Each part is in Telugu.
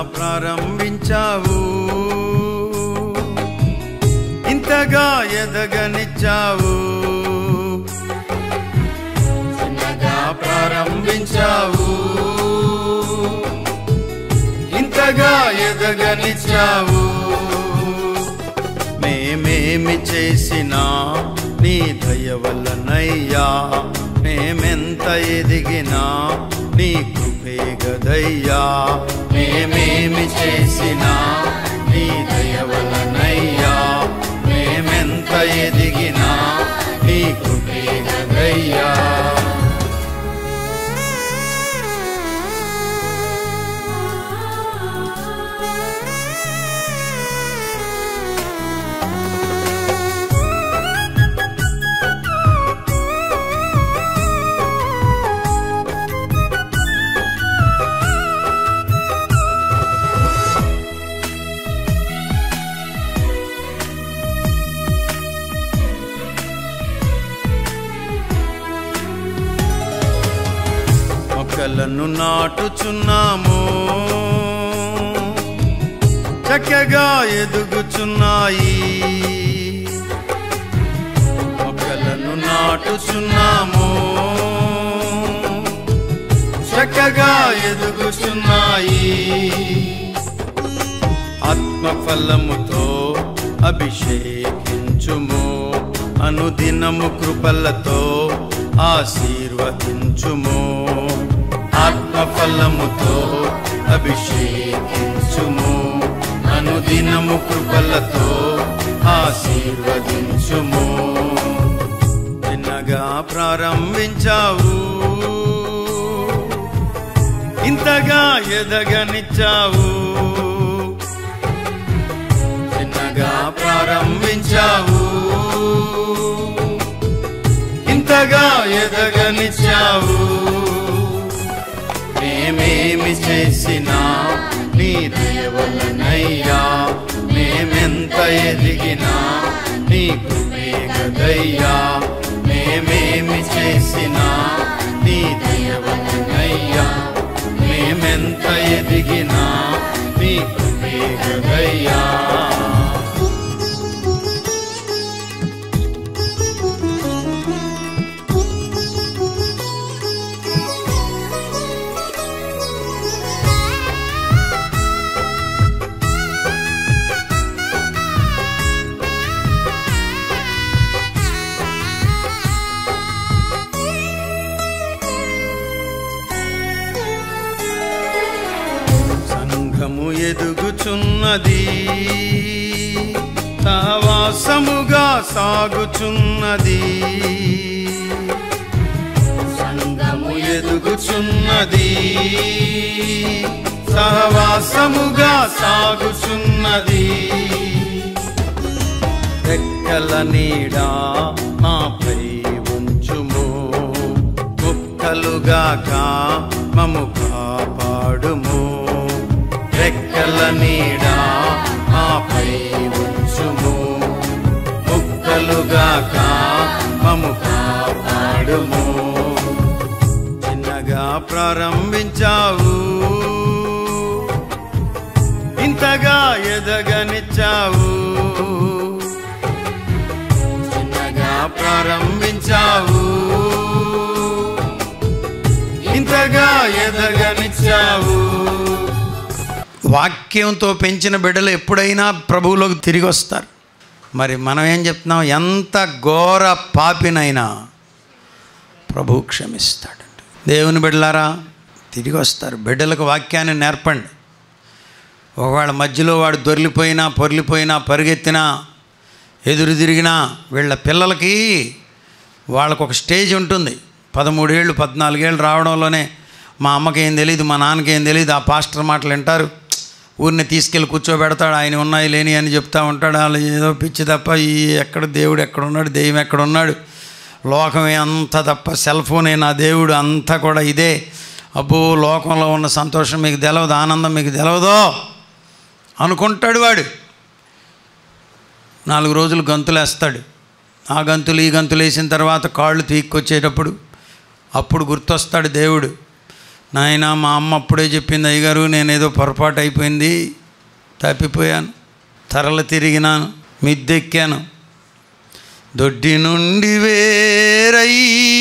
ప్రారంభించావు ఇంతగా ఎదగనిచ్చావు చిన్నగా ప్రారంభించావు ఇంతగా ఎదగనిచ్చావు మేమేమి చేసినా నీ దయ వల్లనయ్యా మేమెంత ఎదిగినా నీ కృపే గదయ్యా మేమేమి చేసినా నీ దయ వల్లనయ్యా మేమెంత ఎదిగినా నీ కృపే గదయ్యా మొక్కలను నాటుచున్నాము చక్కగా ఎదుగుచున్నాయి మొక్కలను నాటుచున్నాము చక్కగా ఎదుగుచున్నాయి ఆత్మఫలముతో అభిషేకించుము అనుదినము కృపలతో ఆశీర్వదించుము ఆత్మఫలముతో అభిషేకించుము అనుదినము కృపలతో ఆశీర్వదించుము చిన్నగా ప్రారంభించావు ఇంతగా ఎదగనిచ్చావు చిన్నగా ప్రారంభించావు ఇంతగా ఎదగనిచ్చావు మేమేమి చేసినా నీ దేవలనయ్యా మేమెంత ఎదిగినా నీ కృపే గదయ్యా మేమేమి చేసినా నీ దేవలనయ్యా మేమెంత ఎదిగినా నీ కృపే గదయ్యా సంఘము ఎదుగుచున్నది సహవాసముగా సాగుచున్నది సంఘము ఎదుగుచున్నది సహవాసముగా సాగుచున్నది రెక్కల నీడా మాపై ఉంచుము ముక్కలుగాక మము కాపాడుము రెక్కల నీడా మాపై ఉంచుము ముక్కలుగాక మము కాపాడుము చిన్నగా ప్రారంభించావు ఇంతగా ఎదగనిచ్చావు చిన్నగా ప్రారంభించావు ఇంతగా ఎదగనిచ్చావు వాక్యంతో పెంచిన బిడ్డలు ఎప్పుడైనా ప్రభువులోకి తిరిగి వస్తారు మరి మనం ఏం చెప్తున్నాం ఎంత ఘోర పాపినైనా ప్రభు క్షమిస్తాడండి దేవుని బిడ్డలారా తిరిగి వస్తారు బిడ్డలకు వాక్యాన్ని నేర్పండి ఒకవేళ మధ్యలో వాడు దొర్లిపోయినా పొర్లిపోయినా పరుగెత్తినా ఎదురు తిరిగినా వీళ్ళ పిల్లలకి వాళ్ళకు ఒక స్టేజ్ ఉంటుంది పదమూడేళ్ళు పద్నాలుగేళ్ళు రావడంలోనే మా అమ్మకి ఏం తెలియదు మా నాన్నకి ఏం తెలియదు ఆ పాస్టర్ మాటలు వింటారు ఊరిని తీసుకెళ్ళి కూర్చోబెడతాడు ఆయన ఉన్నాయి లేని అని చెప్తా ఉంటాడు వాళ్ళు ఏదో పిచ్చి తప్ప ఈ ఎక్కడ దేవుడు ఎక్కడ ఉన్నాడు దెయ్యం ఎక్కడ ఉన్నాడు లోకమే అంత తప్ప సెల్ ఫోనే నా దేవుడు అంతా కూడా ఇదే అబ్బో లోకంలో ఉన్న సంతోషం మీకు తెలవదు ఆనందం మీకు తెలవదో అనుకుంటాడు వాడు నాలుగు రోజులు గంతులు వేస్తాడు ఆ గంతులు ఈ గంతులు వేసిన తర్వాత కాళ్ళు తీక్కొచ్చేటప్పుడు అప్పుడు గుర్తొస్తాడు దేవుడు నాయన మా అమ్మ అప్పుడే చెప్పింది అయ్యగారు నేనేదో పొరపాటు అయిపోయింది తప్పిపోయాను తరలు తిరిగినాను మిద్దెక్కాను దొడ్డి నుండి వేరై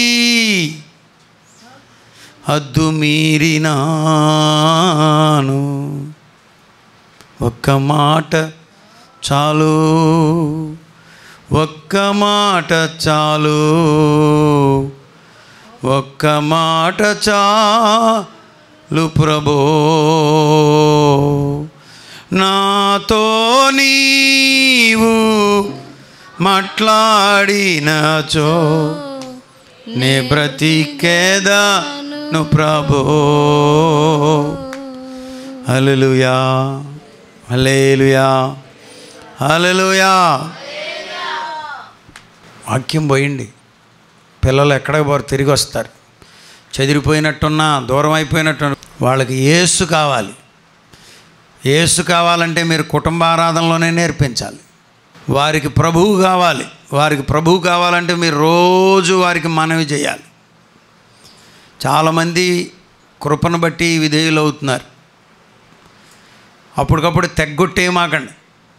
హద్దు మీరినాను ఒక్క మాట చాలు ఒక్క మాట చాలు ఒక్క మాట చాలు ప్రభో నాతో నీవు మాట్లాడినచో నే బ్రతికేదాను ప్రభో హల్లెలూయా హల్లెలూయా హల్లెలూయా వాక్యం పోయింది పిల్లలు ఎక్కడికి పోరు తిరిగి వస్తారు చెదిరిపోయినట్టున్నా దూరం అయిపోయినట్టు వాళ్ళకి ఏసు కావాలి ఏసు కావాలంటే మీరు కుటుంబ ఆరాధనలోనే నేర్పించాలి వారికి ప్రభువు కావాలి వారికి ప్రభువు కావాలంటే మీరు రోజు వారికి మనవి చేయాలి చాలామంది కృపను బట్టి విధేయులు అవుతున్నారు అప్పటికప్పుడు తెగ్గొట్టేయమాకండి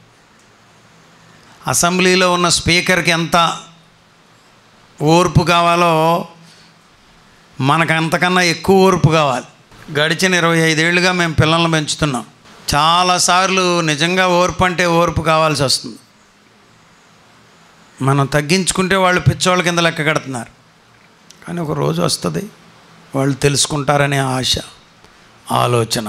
అసెంబ్లీలో ఉన్న స్పీకర్కి ఎంత ఓర్పు కావాలో మనకు అంతకన్నా ఎక్కువ ఓర్పు కావాలి గడిచిన ఇరవై ఐదేళ్లుగా మేము పిల్లల్ని పెంచుతున్నాం చాలాసార్లు నిజంగా ఓర్పు అంటే ఓర్పు కావాల్సి వస్తుంది మనం తగ్గించుకుంటే వాళ్ళు పిచ్చోళ్ళ కింద లెక్క కడుతున్నారు కానీ ఒక రోజు వస్తుంది వాళ్ళు తెలుసుకుంటారనే ఆశ ఆలోచన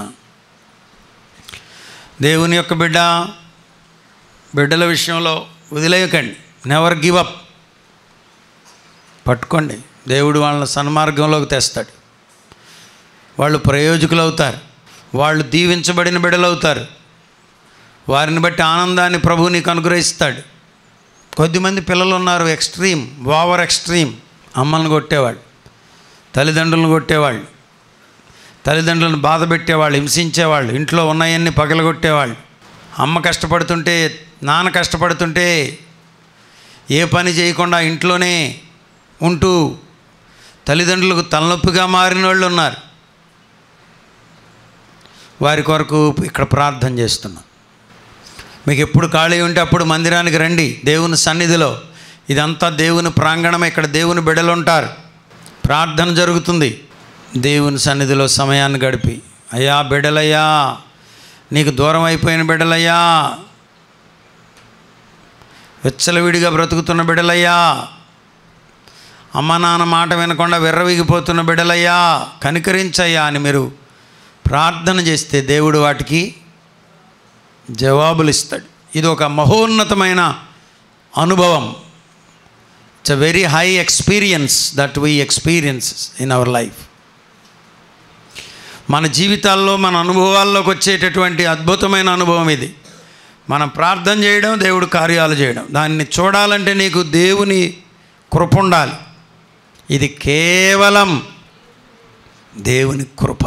దేవుని యొక్క బిడ్డ బిడ్డల విషయంలో వదిలేయకండి నెవర్ గివ్ అప్ పట్టుకోండి దేవుడు వాళ్ళని సన్మార్గంలోకి తెస్తాడు వాళ్ళు ప్రయోజకులు అవుతారు వాళ్ళు దీవించబడిన బిడ్డలు అవుతారు వారిని బట్టి ఆనందాన్ని ప్రభు నీకు అనుగ్రహిస్తాడు కొద్దిమంది పిల్లలు ఉన్నారు ఎక్స్ట్రీమ్ ఓవర్ ఎక్స్ట్రీమ్ అమ్మల్ని కొట్టేవాళ్ళు తల్లిదండ్రులను కొట్టేవాళ్ళు తల్లిదండ్రులను బాధ పెట్టేవాళ్ళు హింసించేవాళ్ళు ఇంట్లో ఉన్నాయన్నీ పగలగొట్టేవాళ్ళు అమ్మ కష్టపడుతుంటే నాన్న కష్టపడుతుంటే ఏ పని చేయకుండా ఇంట్లోనే ఉంటూ తల్లిదండ్రులకు తలనొప్పిగా మారిన వాళ్ళు ఉన్నారు వారి కొరకు ఇక్కడ ప్రార్థన చేస్తున్నాం మీకు ఎప్పుడు ఖాళీ ఉంటే అప్పుడు మందిరానికి రండి దేవుని సన్నిధిలో ఇదంతా దేవుని ప్రాంగణం ఇక్కడ దేవుని బిడ్డలు ఉంటారు ప్రార్థన జరుగుతుంది దేవుని సన్నిధిలో సమయాన్ని గడిపి అయ్యా బిడ్డలయ్యా నీకు దూరం అయిపోయిన బిడ్డలయ్యా విచ్చలవిడిగా బ్రతుకుతున్న బిడ్డలయ్యా అమ్మ నాన్న మాట వినకుండా విర్రవీగిపోతున్న బిడ్డలయ్యా కనికరించయ్యా అని మీరు ప్రార్థన చేస్తే దేవుడు వాటికి జవాబులు ఇస్తాడు ఇది ఒక మహోన్నతమైన అనుభవం it's a very high experience that we experience in our life మన జీవితాల్లో మన అనుభవాల్లోకి వచ్చేటటువంటి అద్భుతమైన అనుభవం ఇది మనం ప్రార్థన చేయడం దేవుడు కార్యాలు చేయడం దాన్ని చూడాలంటే నీకు దేవుని కృప ఉండాలి ఇది కేవలం దేవుని కృప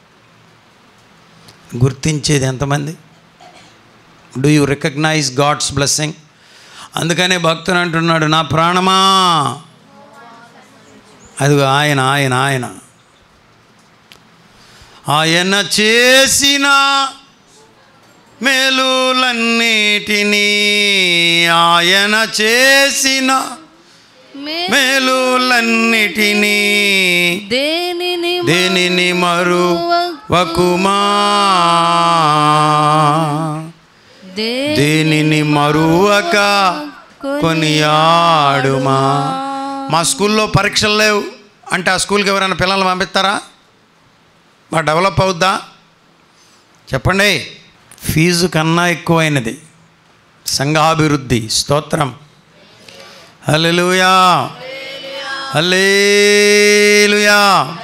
గుర్తించేది ఎంతమంది do you recognise God's blessing అందుకనే భక్తుడు అంటున్నాడు నా ప్రాణమా అదిగో ఆయన ఆయన ఆయన ఆయన చేసిన మేలులన్నిటినీ ఆయన చేసిన మేలులన్నిటినీ దేనిని దేనిని మరు వకుమా దే- దేనిని మరువక కొనియాడుమా మా స్కూల్లో పరీక్షలు లేవు అంటే ఆ స్కూల్కి ఎవరైనా పిల్లల్ని పంపిస్తారా మా డెవలప్ అవుద్దా చెప్పండి ఫీజు కన్నా ఎక్కువైనది సంఘాభివృద్ధి స్తోత్రం హల్లెలూయా హల్లేలుయా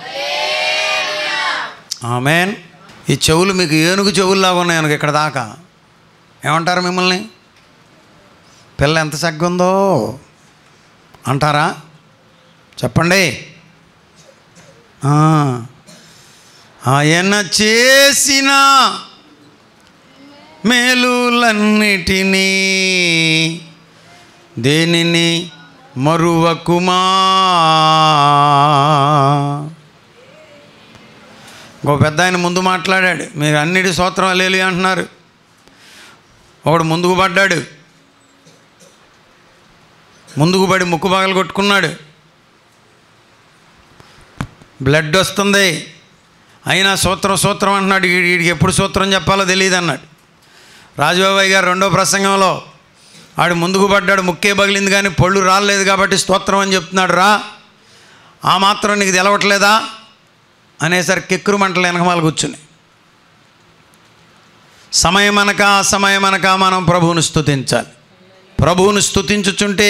ఆమెన్ ఈ చెవులు మీకు ఏనుగు చెవుల్లాగా ఉన్నాయి అనుకో ఇక్కడ దాకా ఏమంటారు మిమ్మల్ని పిల్ల ఎంత సగ్గుందో అంటారా చెప్పండి ఆ, ఆయన చేసిన మేలులన్నిటినీ దేనిని మరువకుమా ఇంకో పెద్ద ఆయన ముందు మాట్లాడాడు మీరు అన్నిటి స్తోత్రం లేలు అంటున్నారు ఒకడు ముందుకు పడ్డాడు ముందుకు పడి ముక్కు పగలు కొట్టుకున్నాడు బ్లడ్ వస్తుంది అయినా సూత్రం సూత్రం అంటున్నాడు వీడి- వీడికి ఎప్పుడు సూత్రం చెప్పాలో తెలియదు అన్నాడు రాజబాబాయ్ గారు రెండో ప్రసంగంలో ఆడు ముందుకు పడ్డాడు ముక్కే పగిలింది కానీ పళ్ళు రాలేదు కాబట్టి స్తోత్రం అని చెప్తున్నాడు రా ఆ మాత్రం నీకు తెలవట్లేదా అనేసరికి కిక్కురు మంటలు వెనకమాల కూర్చుని సమయమనక అసమయమనక మనం ప్రభువును స్తుతించాలి ప్రభువును స్తుతించుచుంటే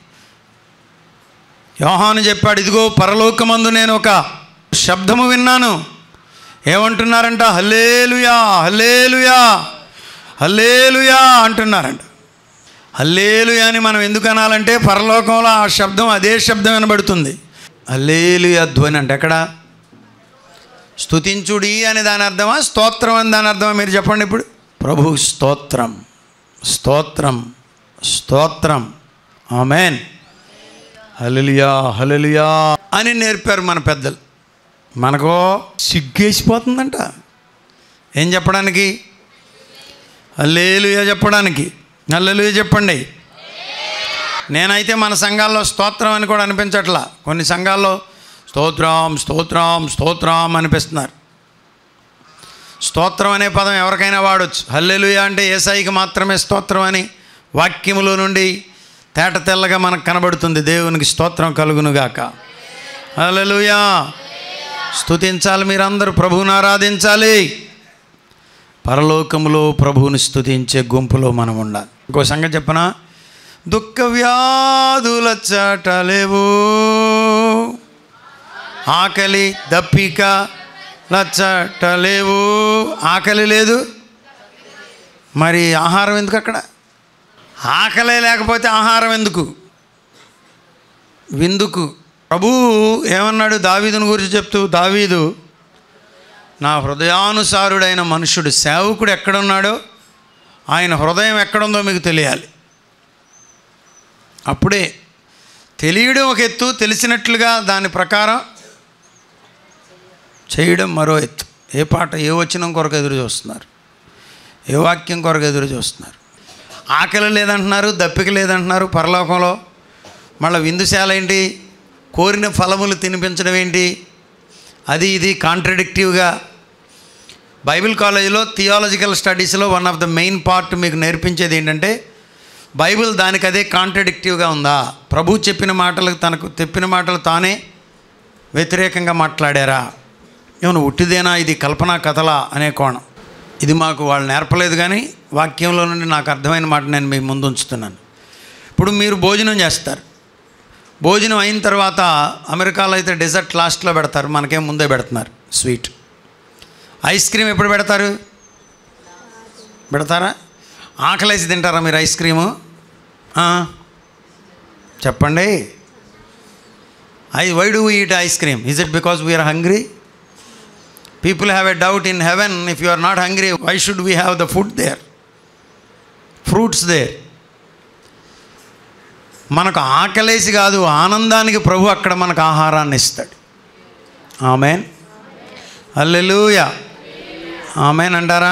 యోహాను చెప్పాడు ఇదిగో పరలోకమందు నేను ఒక శబ్దము విన్నాను ఏమంటున్నారంట హల్లేలుయా హల్లేలుయా హల్లేలుయా అంటున్నారంట హల్లేలుయా అని మనం ఎందుకు అనాలంటే పరలోకంలో ఆ శబ్దం అదే శబ్దం వినబడుతుంది హల్లేలుయా ధ్వని అంటే ఎక్కడ స్తుతించుడి అని దాని అర్థమా స్తోత్రం అని దాని అర్థమా మీరు చెప్పండి ఇప్పుడు ప్రభు స్తోత్రం స్తోత్రం స్తోత్రం ఆమెన్ హలలియా హలలియా అని నేర్పారు మన పెద్దలు మనకో సిగ్గేసిపోతుందంట ఏం చెప్పడానికి హల్లేలుయా చెప్పడానికి హల్లెలూయా చెప్పండి నేనైతే మన సంఘాల్లో స్తోత్రం అని కూడా అనిపించట్లా కొన్ని సంఘాల్లో స్తోత్రం స్తోత్రం స్తోత్రం అనిపిస్తున్నారు స్తోత్రం అనే పదం ఎవరికైనా వాడొచ్చు హల్లెలూయా అంటే ఏసాయికి మాత్రమే స్తోత్రం అని వాక్యములో నుండి తేట తెల్లగా మనకు కనబడుతుంది దేవునికి స్తోత్రం కలుగునుగాక హల్లెలూయా స్తుతించాలి మీరందరూ ప్రభువుని ఆరాధించాలి పరలోకములో ప్రభువుని స్తుతించే గుంపులో మనం ఉండాలి ఇంకో సంగతి చెప్పనా దుఃఖ వ్యాధుల చాటలేవు ఆకలి దప్పిక లచ్చటలేవు ఆకలి లేదు మరి ఆహారం ఎందుకు అక్కడ ఆకలే లేకపోతే ఆహారం ఎందుకు విందుకు ప్రభు ఏమన్నాడు దావీదుని గురించి చెప్తూ దావీదు నా హృదయానుసారుడైన మనుషుడు సేవకుడు ఎక్కడున్నాడో ఆయన హృదయం ఎక్కడుందో మీకు తెలియాలి అప్పుడే తెలియడం ఒక ఎత్తు తెలిసినట్లుగా దాని ప్రకారం చేయడం మరో ఎత్తు ఏ పాట ఏ వచనం కొరకు ఎదురు చూస్తున్నారు ఏ వాక్యం కొరకు ఎదురు చూస్తున్నారు ఆకలి లేదంటున్నారు దప్పిక లేదంటున్నారు పరలోకంలో మళ్ళీ విందుశాల ఏంటి కోరిన ఫలములు తినిపించడం ఏంటి అది ఇది కాంట్రడిక్టివ్గా బైబిల్ కాలేజీలో థియాలజికల్ స్టడీస్లో one of the main part మీకు నేర్పించేది ఏంటంటే బైబిల్ దానికి అదే కాంట్రడిక్టివ్గా ఉందా ప్రభు చెప్పిన మాటలకు తనకు చెప్పిన మాటలు తానే వ్యతిరేకంగా మాట్లాడారా ఏమైనా ఉట్టిదేనా ఇది కల్పనా కథలా అనే కోణం ఇది మాకు వాళ్ళు నేర్పలేదు కానీ వాక్యంలో నుండి నాకు అర్థమైన మాట నేను మీ ముందు ఉంచుతున్నాను ఇప్పుడు మీరు భోజనం చేస్తారు భోజనం అయిన తర్వాత అమెరికాలో అయితే డెజర్ట్ లాస్ట్లో పెడతారు మనకేం ముందే పెడుతున్నారు స్వీట్ ఐస్ క్రీమ్ ఎప్పుడు పెడతారు పెడతారా ఆకలేసి తింటారా మీరు ఐస్ క్రీము ఆ? చెప్పండి I why do eat ice cream is it because we are hungry people have a doubt in heaven if you are not hungry why should we have the food there fruits there మనకు ఆకలేసి కాదు ఆనందానికి ప్రభు అక్కడ మనకు ఆహారాన్ని ఇస్తాడు ఆమెన్ అల్లెలూయ ఆమెన్ అంటారా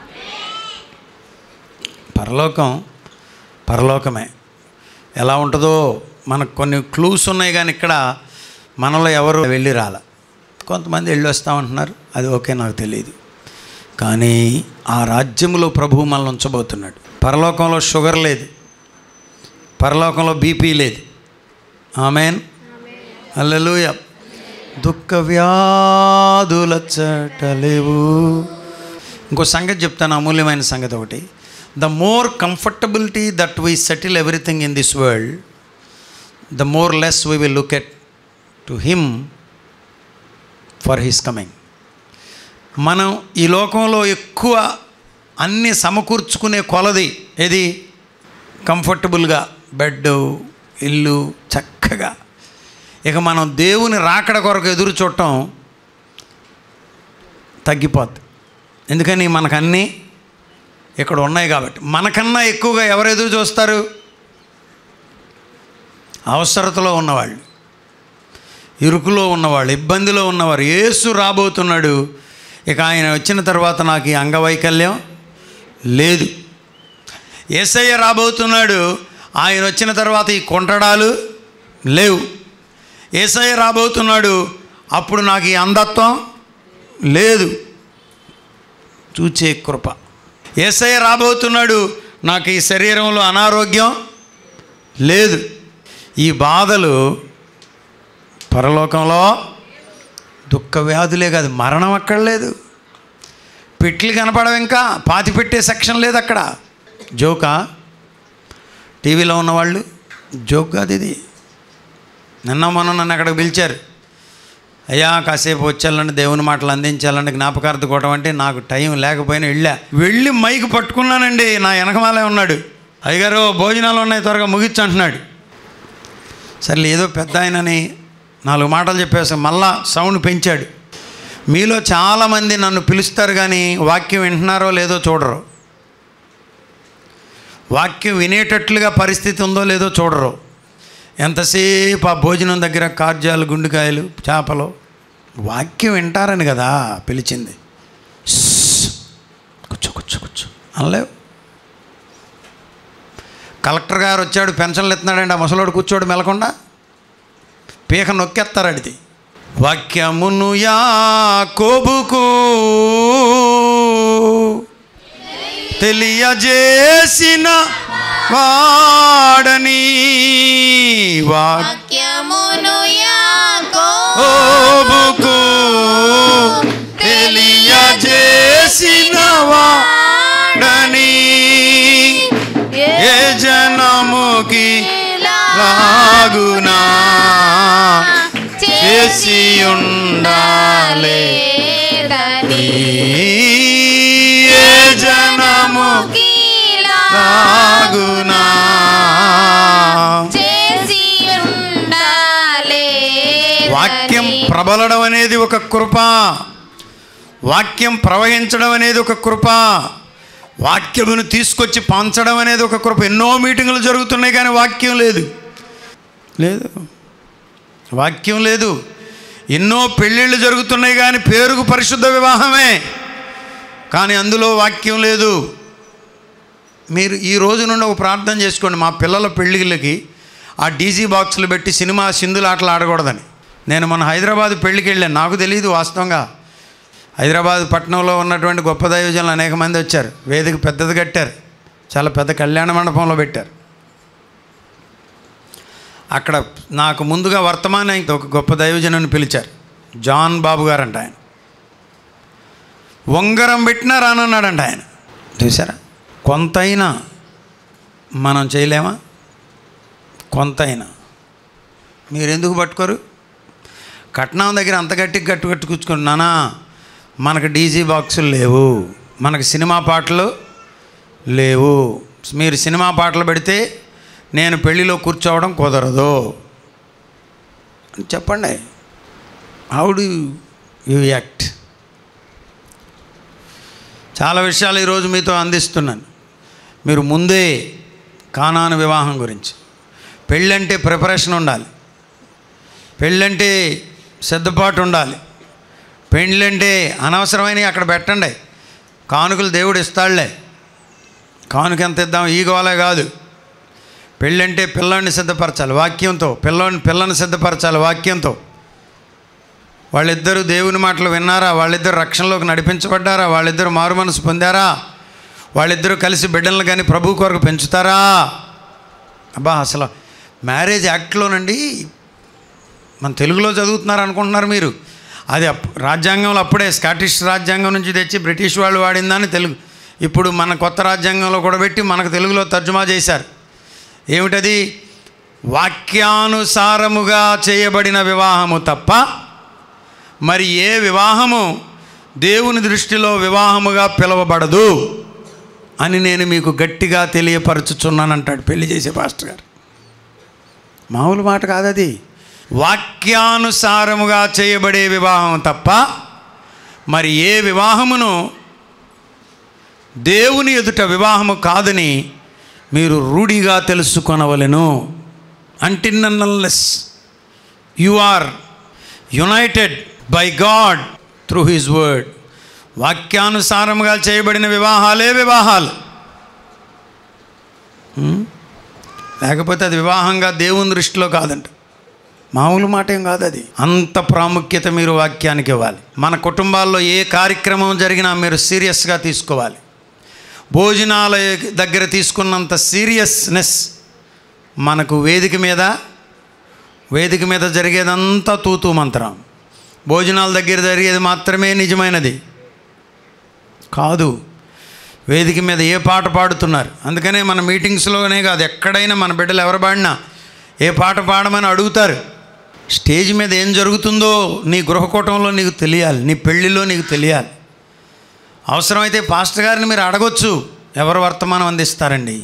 పరలోకం పరలోకమే ఎలా ఉంటుందో మనకు కొన్ని క్లూస్ ఉన్నాయి కానీ ఇక్కడ మనలో ఎవరు వెళ్ళి రాల కొంతమంది వెళ్ళి వస్తామంటున్నారు అది ఓకే నాకు తెలియదు కానీ ఆ రాజ్యంలో ప్రభువు మనల్ని ఉంచబోతున్నాడు పరలోకంలో షుగర్ లేదు పరలోకంలో బీపీ లేదు ఆమెన్ అల్లెలూయ దుఃఖ వ్యాధుల చటలేవు ఇంకో సంగతి చెప్తాను అమూల్యమైన సంగతి ఒకటి the more comfortability that we settle everything in this world the more less we will look at to him for his coming మనం ఈ లోకంలో ఎక్కువ అన్ని సమకూర్చుకునే కొలది ఏది కంఫర్టబుల్గా బెడ్ ఇల్లు చక్కగా ఇక మనం దేవుని రాకడ కొరకు ఎదురు చూడటం తగ్గిపోద్ది ఎందుకని మనకన్నీ ఇక్కడ ఉన్నాయి కాబట్టి మనకన్నా ఎక్కువగా ఎవరు ఎదురు చూస్తారు అవసరతలో ఉన్నవాళ్ళు ఇరుకులో ఉన్నవాళ్ళు ఇబ్బందిలో ఉన్నవారు ఏసు రాబోతున్నాడు ఇక ఆయన వచ్చిన తర్వాత నాకు ఈ అంగవైకల్యం లేదు ఏసయ్య రాబోతున్నాడు ఆయన వచ్చిన తర్వాత ఈ కొంటడాలు లేవు ఏసయ్య రాబోతున్నాడు అప్పుడు నాకు ఈ అంధత్వం లేదు చూచే కృప ఏసయ్య రాబోతున్నాడు నాకు ఈ శరీరంలో అనారోగ్యం లేదు ఈ బాధలు పరలోకంలో దుఃఖ వ్యాధులే కాదు మరణం అక్కడ లేదు పెట్లు కనపడవు ఇంకా పాతి పెట్టే సెక్షన్ లేదు అక్కడ జోకా టీవీలో ఉన్నవాళ్ళు జోక్ కాదు ఇది నిన్న మొన్న నన్ను అక్కడికి పిలిచారు అయ్యా కాసేపు వచ్చాలంటే దేవుని మాటలు అందించాలంటే జ్ఞాపకార్థ కూటం అంటే నాకు టైం లేకపోయినా వెళ్ళా వెళ్ళి మైక్ పట్టుకున్నానండి నా వెనకమాలే ఉన్నాడు అయ్యగారు భోజనాలు ఉన్నాయి త్వరగా ముగిచ్చు అంటున్నాడు సరే ఏదో పెద్ద ఆయనని నాలుగు మాటలు చెప్పేసి మళ్ళా సౌండ్ పెంచాడు మీలో చాలామంది నన్ను పిలుస్తారు కానీ వాక్యం వింటున్నారో లేదో చూడరు వాక్యం వినేటట్లుగా పరిస్థితి ఉందో లేదో చూడరు ఎంతసేపు ఆ భోజనం దగ్గర కార్జాలు గుండెకాయలు చేపలు వాక్యం వింటారని కదా పిలిచింది స్స్. కూర్చో కూర్చో కూర్చో అనలేవు కలెక్టర్ గారు వచ్చాడు పెన్షన్లు ఎత్తున్నాడండి ఆ ముసలోడు కూర్చోడు మెలకుండా పీక నొక్కేస్తారు అడిది వాక్యమును యాకోబుకు తెలియజేసిన వాడని వాక్యమును యాకో వాకోబుకు తెలియజేసిన వాడని ఏ జనముకి లాగునా చేసి ఉండాలే ఏ జనము లాగునా వాక్యం ప్రబలడం అనేది ఒక కృప వాక్యం ప్రవహించడం అనేది ఒక కృప వాక్యమును తీసుకొచ్చి పంచడం అనేది ఒక కృప ఎన్నో మీటింగులు జరుగుతున్నాయి కానీ వాక్యం లేదు లేదు వాక్యం లేదు ఎన్నో పెళ్ళిళ్ళు జరుగుతున్నాయి కానీ పేరుకు పరిశుద్ధ వివాహమే కానీ అందులో వాక్యం లేదు మీరు ఈ రోజు నుండి ఒక ప్రార్థన చేసుకోండి మా పిల్లల పెళ్ళిళ్ళకి ఆ డీజీ బాక్సులు పెట్టి సినిమా సింధులు ఆటలు ఆడకూడదని నేను మన హైదరాబాద్ పెళ్ళికి వెళ్ళాను నాకు తెలియదు వాస్తవంగా హైదరాబాద్ పట్టణంలో ఉన్నటువంటి గొప్ప దైవజనులు అనేక మంది వచ్చారు వేదిక పెద్దది కట్టారు చాలా పెద్ద కళ్యాణ మండపంలో పెట్టారు అక్కడ నాకు ముందుగా వర్తమానం ఒక గొప్ప దైవజనుని పిలిచారు జాన్ బాబు గారు అంట ఆయన ఉంగరం పెట్టినా రానన్నాడంట ఆయన చూసారా కొంతైనా మనం చేయలేమా కొంతైనా మీరు ఎందుకు పట్టుకోరు కట్నం దగ్గర అంత గట్టిగా గట్టు కట్టు కూర్చుకున్నానా మనకు డీజీ బాక్సులు లేవు మనకు సినిమా పాటలు లేవు మీరు సినిమా పాటలు పెడితే నేను పెళ్ళిలో కూర్చోవడం కుదరదు అని చెప్పండి హౌ డు యూ యాక్ట్ చాలా విషయాలు ఈరోజు మీతో అందిస్తున్నాను మీరు ముందే కానాను వివాహం గురించి పెళ్ళంటే ప్రిపరేషన్ ఉండాలి పెళ్ళంటే సిద్ధపాటు ఉండాలి పెళ్ళంటే అనవసరమైనవి అక్కడ పెట్టండి కానుకలు దేవుడు ఇస్తాడులే కానుక ఎంత ఇద్దాం ఈ గోలే కాదు పెళ్ళంటే పిల్లాన్ని సిద్ధపరచాలి వాక్యంతో పిల్లని పిల్లని సిద్ధపరచాలి వాక్యంతో వాళ్ళిద్దరూ దేవుని మాటలు విన్నారా వాళ్ళిద్దరు రక్షణలోకి నడిపించబడ్డారా వాళ్ళిద్దరు మారు మనసు పొందారా వాళ్ళిద్దరూ కలిసి బిడ్డలను కానీ ప్రభు కొరకు పెంచుతారా అబ్బా అసలు మ్యారేజ్ యాక్ట్లోనండి మన తెలుగులో చదువుతున్నారు అనుకుంటున్నారు మీరు అది అప్- రాజ్యాంగంలో అప్పుడే స్కాటిష్ రాజ్యాంగం నుంచి తెచ్చి బ్రిటిష్ వాళ్ళు వాడిందని తెలుగు ఇప్పుడు మన కొత్త రాజ్యాంగంలో కూడా పెట్టి మనకు తెలుగులో తర్జుమా చేశారు ఏమిటది వాక్యానుసారముగా చేయబడిన వివాహము తప్ప మరి ఏ వివాహము దేవుని దృష్టిలో వివాహముగా పిలువబడదు అని నేను మీకు గట్టిగా తెలియపరచుచున్నానంటాడు పెళ్లి చేసే పాస్టర్ గారు మామూలు మాట కాదది వాక్యానుసారముగా చేయబడే వివాహం తప్ప మరి ఏ వివాహమును దేవుని ఎదుట వివాహము కాదని మీరు రూఢిగా తెలుసుకొనవలెను అంటిన్నలెస్ you are united by God through his word వాక్యానుసారముగా చేయబడిన వివాహాలే వివాహాలు ఉం? లేకపోతే అది వివాహంగా దేవుని దృష్టిలో కాదంట మామూలు మాట ఏం కాదు అది అంత ప్రాముఖ్యత మీరు వాక్యానికి ఇవ్వాలి మన కుటుంబాల్లో ఏ కార్యక్రమం జరిగినా మీరు సీరియస్గా తీసుకోవాలి భోజనాల దగ్గర తీసుకున్నంత సీరియస్నెస్ మనకు వేదిక మీద వేదిక మీద జరిగేదంతా తూతూ మంత్రం భోజనాల దగ్గర జరిగేది మాత్రమే నిజమైనది కాదు వేదిక మీద ఏ పాట పాడుతున్నారు అందుకనే మన మీటింగ్స్లోనే కాదు ఎక్కడైనా మన బిడ్డలు ఎవరు పాడినా ఏ పాట పాడమని అడుగుతారు స్టేజ్ మీద ఏం జరుగుతుందో నీ గృహకూటంలో నీకు తెలియాలి నీ పెళ్ళిలో నీకు తెలియాలి అవసరమైతే పాస్టర్ గారిని మీరు అడగొచ్చు ఎవరు వర్తమానం అందిస్తారండి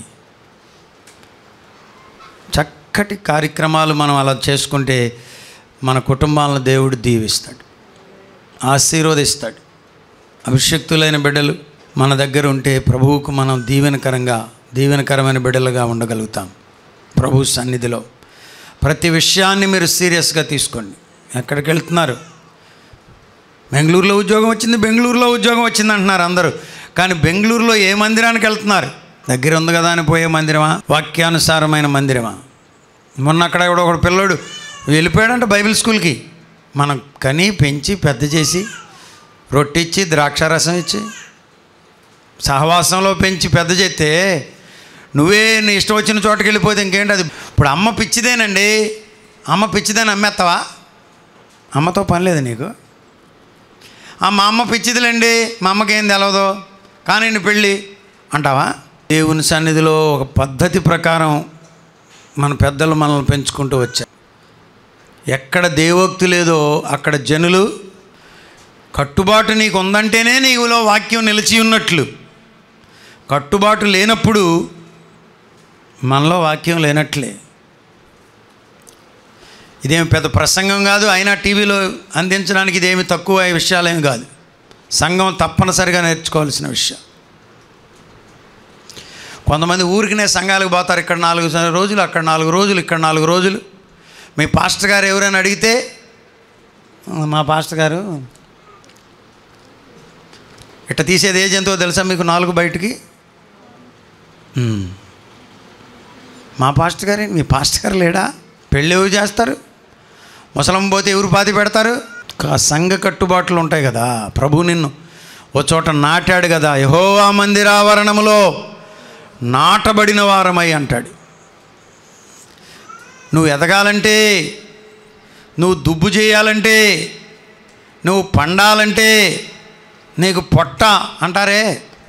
చక్కటి కార్యక్రమాలు మనం అలా చేసుకుంటే మన కుటుంబాలను దేవుడు దీవిస్తాడు ఆశీర్వదిస్తాడు అభిషక్తులైన బిడ్డలు మన దగ్గర ఉంటే ప్రభువుకు మనం దీవెనకరంగా దీవెనకరమైన బిడ్డలుగా ఉండగలుగుతాం ప్రభు సన్నిధిలో ప్రతి విషయాన్ని మీరు సీరియస్గా తీసుకోండి ఎక్కడికి వెళ్తున్నారు బెంగళూరులో ఉద్యోగం వచ్చింది బెంగళూరులో ఉద్యోగం వచ్చింది అంటున్నారు అందరూ కానీ బెంగళూరులో ఏ మందిరానికి వెళ్తున్నారు దగ్గర ఉంది కదా అని పోయే మందిరమా వాక్యానుసారమైన మందిరమా మొన్న అక్కడ కూడా ఒక పిల్లోడు వెళ్ళిపోయాడంట బైబిల్ స్కూల్కి మనం కని పెంచి పెద్ద చేసి రొట్టె ఇచ్చి ద్రాక్షారసం ఇచ్చి సహవాసంలో పెంచి పెద్ద చేస్తే నువ్వే నీ ఇష్టం వచ్చిన చోటకి వెళ్ళిపోతే ఇంకేంటి అది ఇప్పుడు అమ్మ పిచ్చిదేనండి అమ్మ పిచ్చిదని అమ్మేస్తావా అమ్మతో పని లేదు నీకు ఆ మా అమ్మ పిచ్చిదిలేండి మా అమ్మకి ఏం తెలవదు కానీ నీ పెళ్ళి అంటావా దేవుని సన్నిధిలో ఒక పద్ధతి ప్రకారం మన పెద్దలు మనల్ని పెంచుకుంటూ వచ్చారు ఎక్కడ దేవోక్తి లేదో అక్కడ జనులు కట్టుబాటు నీకు ఉందంటేనే నీలో వాక్యం నిలిచి ఉన్నట్లు కట్టుబాటు లేనప్పుడు మనలో వాక్యం లేనట్లే ఇదేమి పెద్ద ప్రసంగం కాదు అయినా టీవీలో అందించడానికి ఇదేమి తక్కువ విషయాలేమి కాదు సంఘం తప్పనిసరిగా నేర్చుకోవాల్సిన విషయం కొంతమంది ఊరికినే సంఘాలకు పోతారు ఇక్కడ నాలుగు స- రోజులు అక్కడ నాలుగు రోజులు ఇక్కడ నాలుగు రోజులు మీ పాస్టర్ గారు ఎవరైనా అడిగితే "ఆ, మా పాస్టర్ గారు ఇట్ట తీసేది ఏ జంతువు తెలుసా మీకు నాలుగు బయటికి "ఉమ్." మా పాస్టర్ గారే మీ పాస్టర్ గారు లేడా పెళ్ళి ఎవరు చేస్తారు ముసలం పోతే ఎవరు పాతి పెడతారు కా- సంఘ కట్టుబాట్లు ఉంటాయి కదా ప్రభు నిన్ను ఓ చోట నాటాడు కదా యహోవా మందిరావరణములో నాటబడిన వారమై అంటాడు నువ్వు ఎదగాలంటే నువ్వు దుబ్బు చేయాలంటే నువ్వు పండాలంటే నీకు పొట్ట అంటారే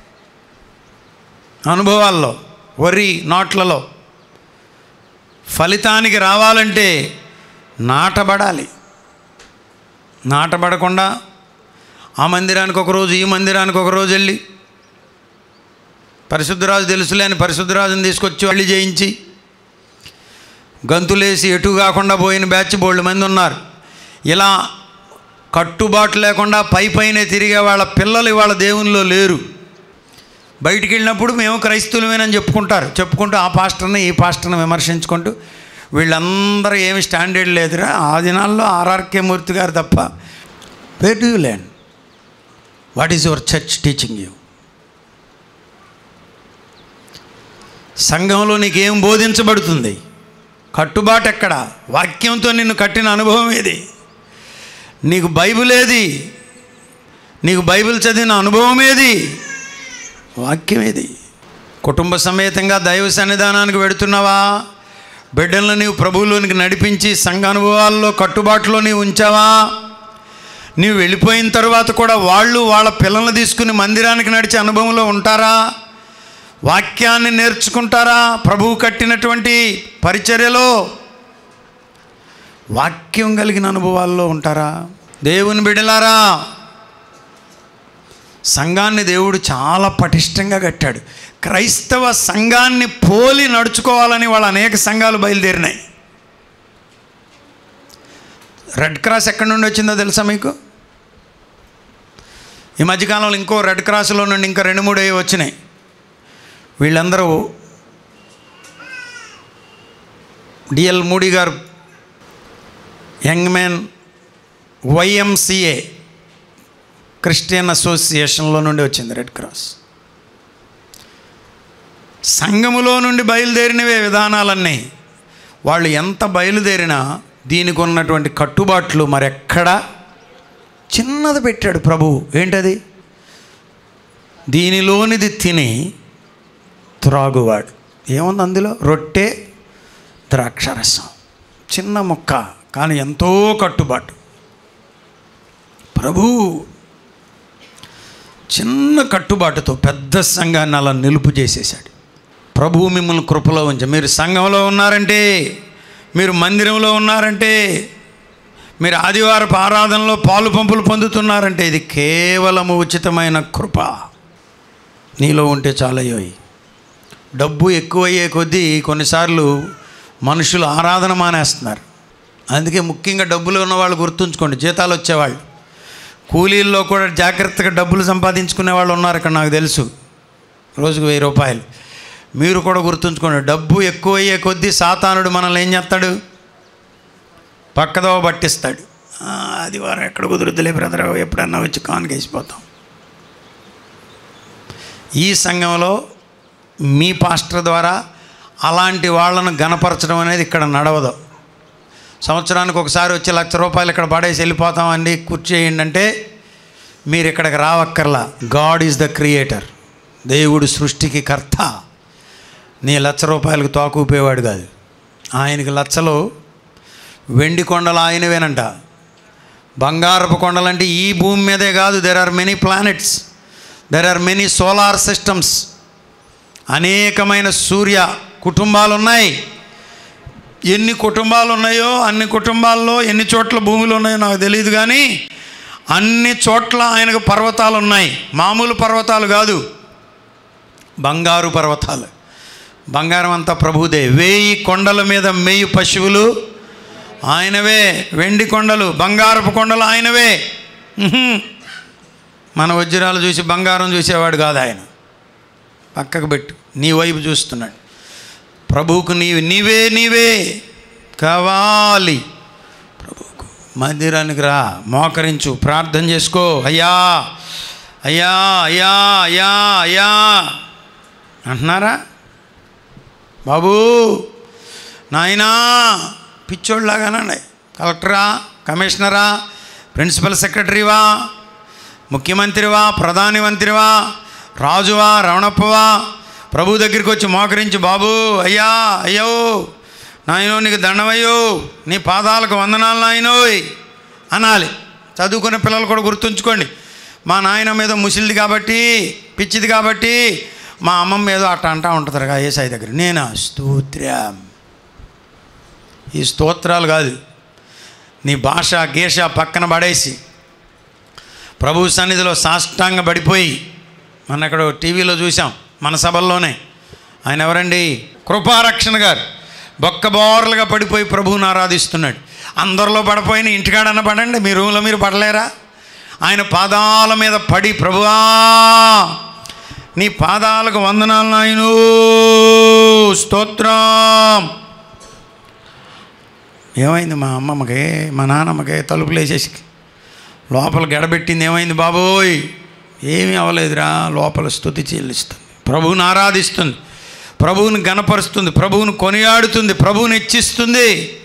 అనుభవాల్లో వరి నాట్లలో ఫలితానికి రావాలంటే నాటబడాలి నాటబడకుండా ఆ మందిరానికి ఒక రోజు ఈ మందిరానికి ఒక రోజు వెళ్ళి పరిశుద్ధరాజు తెలుసులే అని పరిశుద్ధరాజుని తీసుకొచ్చి వెళ్ళి చేయించి గంతులేసి ఎటు కాకుండా పోయిన బ్యాచ్ బోల్డ్ మంది ఉన్నారు ఇలా కట్టుబాటు లేకుండా పై పైనే తిరిగే వాళ్ళ పిల్లలు ఇవాళ దేవునిలో లేరు బయటికి వెళ్ళినప్పుడు మేము క్రైస్తవులమేనని చెప్పుకుంటారు చెప్పుకుంటూ ఆ పాస్టర్ని ఈ పాస్టర్ని విమర్శించుకుంటూ వీళ్ళందరూ ఏమి స్టాండర్డ్ లేదురా ఆ దినాల్లో ఆర్ఆర్కే మూర్తి గారు తప్ప where do you land what is your church teaching you సంఘంలో నీకేం బోధించబడుతుంది కట్టుబాటు ఎక్కడ వాక్యంతో నిన్ను కట్టిన అనుభవం ఏది నీకు బైబిల్ ఏది నీకు బైబిల్ చదివిన అనుభవం ఏది వాక్యం ఏది కుటుంబ సమేతంగా దైవ సన్నిధానానికి వెడుతున్నావా బిడ్డలను నీవు ప్రభువులోనికి నడిపించి సంఘ అనుభవాల్లో కట్టుబాటులో నీవు ఉంచావా నీవు వెళ్ళిపోయిన తర్వాత కూడా వాళ్ళు వాళ్ళ పిల్లల్ని తీసుకుని మందిరానికి నడిచే అనుభవంలో ఉంటారా వాక్యాన్ని నేర్చుకుంటారా ప్రభువు కట్టినటువంటి పరిచర్యలో వాక్యం కలిగిన అనుభవాల్లో ఉంటారా దేవుని బిడలారా సంఘాన్ని దేవుడు చాలా పటిష్టంగా కట్టాడు క్రైస్తవ సంఘాన్ని పోలి నడుచుకోవాలని వాళ్ళ అనేక సంఘాలు బయలుదేరినాయి రెడ్ క్రాస్ ఎక్కడి నుండి వచ్చిందో తెలుసా మీకు ఈ మధ్యకాలంలో ఇంకో రెడ్ క్రాస్లో నుండి ఇంకా రెండు మూడు అవి వచ్చినాయి వీళ్ళందరూ డిఎల్ మూడీ గారు యంగ్ మ్యాన్ వైఎంసిఏ క్రిస్టియన్ అసోసియేషన్లో నుండి వచ్చింది రెడ్ క్రాస్ సంఘములో నుండి బయలుదేరినవే విధానాలన్నీ వాళ్ళు ఎంత బయలుదేరినా దీనికి ఉన్నటువంటి కట్టుబాట్లు మరెక్కడా చిన్నది పెట్టాడు ప్రభు ఏంటది దీనిలోనిది తిని త్రాగువాడు ఏముంది అందులో రొట్టె ద్రాక్షరసం చిన్న ముక్క కానీ ఎంతో కట్టుబాటు ప్రభు చిన్న కట్టుబాటుతో పెద్ద సంఘాన్ని అలా నిలుపు చేసేసాడు ప్రభువు మిమ్మల్ని కృపలో ఉంచ మీరు సంఘంలో ఉన్నారంటే మీరు మందిరంలో ఉన్నారంటే మీరు ఆదివారపు ఆరాధనలో పాలు పంపులు పొందుతున్నారంటే ఇది కేవలము ఉచితమైన కృప నీలో ఉంటే చాలయ్యోయి డబ్బు ఎక్కువయ్యే కొద్దీ కొన్నిసార్లు మనుషులు ఆరాధన మానేస్తున్నారు అందుకే ముఖ్యంగా డబ్బులు ఉన్నవాళ్ళు గుర్తుంచుకోండి జీతాలు వచ్చేవాళ్ళు కూలీల్లో కూడా జాగ్రత్తగా డబ్బులు సంపాదించుకునే వాళ్ళు ఉన్నారు ఇక్కడ నాకు తెలుసు రోజుకు వెయ్యి రూపాయలు మీరు కూడా గుర్తుంచుకోండి డబ్బు ఎక్కువయ్యే కొద్దీ సాతానుడు మనల్ని ఏం చేస్తాడు పక్కదో పట్టిస్తాడు "ఆ, ఆదివారం ఎక్కడ కుదురుతులే బ్రదర్ ఎప్పుడన్నా వచ్చి కానుకేసిపోతాం ఈ సంఘంలో మీ పాస్టర్ ద్వారా అలాంటి వాళ్ళను గనపరచడం అనేది ఇక్కడ నడవదు సంవత్సరానికి ఒకసారి వచ్చి లక్ష రూపాయలు ఇక్కడ పడేసి వెళ్ళిపోతామండి కూర్చేయండి అంటే మీరు ఇక్కడికి రావక్కర్లా గాడ్ ఈజ్ ద క్రియేటర్ దేవుడు సృష్టికి కర్త నీ లక్ష రూపాయలకు తోకూపేవాడు కాదు ఆయనకి లచ్చలు వెండి కొండలు ఆయనవేనంట బంగారపు కొండలంటే ఈ భూమి మీదే కాదు there are many planets there are many solar systems అనేకమైన సూర్య కుటుంబాలు ఉన్నాయి ఎన్ని కుటుంబాలు ఉన్నాయో అన్ని కుటుంబాల్లో ఎన్ని చోట్ల భూములు ఉన్నాయో నాకు తెలియదు కానీ అన్ని చోట్ల ఆయనకు పర్వతాలు ఉన్నాయి మామూలు పర్వతాలు కాదు బంగారు పర్వతాలు బంగారం అంతా ప్రభుదే వేయి కొండల మీద మేయి పశువులు ఆయనవే వెండి కొండలు బంగారపు కొండలు ఆయనవే ఉహుం. మన వజ్రాలు చూసి బంగారం చూసేవాడు కాదు ఆయన పక్కకు పెట్టు నీ వైపు చూస్తున్నాడు ప్రభువుకు నీవి నీవే నీవే కావాలి ప్రభువుకు మందిరానికి రా మోకరించు ప్రార్థన చేసుకో అయ్యా అయ్యా అయ్యా అయ్యా అయ్యా అంటున్నారా బాబూ నాయనా పిచ్చోళ్ళలాగానండి కలెక్టరా కమిషనరా ప్రిన్సిపల్ సెక్రటరీవా ముఖ్యమంత్రివా ప్రధాని మంత్రివా రాజువా రమణప్పవా ప్రభు దగ్గరికి వచ్చి మోకరించి బాబు అయ్యా అయ్యో నాయనో నీకు దండమయ్యో నీ పాదాలకు వందనాలు నాయనోయ్ అనాలి చదువుకునే పిల్లలు కూడా గుర్తుంచుకోండి మా నాయన మీద ముసిలిది కాబట్టి పిచ్చిది కాబట్టి మా అమ్మమ్మ ఏదో అట్ట అంటా ఉంటుంది కదా ఏసాయి దగ్గర నేనా స్తోత్రం ఈ స్తోత్రాలు కాదు నీ భాష గీష పక్కన పడేసి ప్రభు సన్నిధిలో సాష్టాంగ పడిపోయి మన ఇక్కడ టీవీలో చూసాం మన సభల్లోనే ఆయన ఎవరండి కృపారక్షణ గారు బొక్కబోర్లుగా పడిపోయి ప్రభువుని ఆరాధిస్తున్నాడు అందరిలో పడిపోయిన ఇంటికాడన్న పడండి మీ రూమ్లో మీరు పడలేరా ఆయన పాదాల మీద పడి ప్రభువా నీ పాదాలకు వందనాలు నాయను స్తోత్రం ఏమైంది మా అమ్మమ్మకి మా నాన్నమ్మకి తలుపులు వేసేసి లోపల గడబెట్టింది ఏమైంది బాబోయ్ ఏమీ అవ్వలేదురా లోపల స్థుతి చెల్లిస్తుంది ప్రభువుని ఆరాధిస్తుంది ప్రభువుని గనపరుస్తుంది ప్రభువుని కొనియాడుతుంది ప్రభువుని హెచ్చిస్తుంది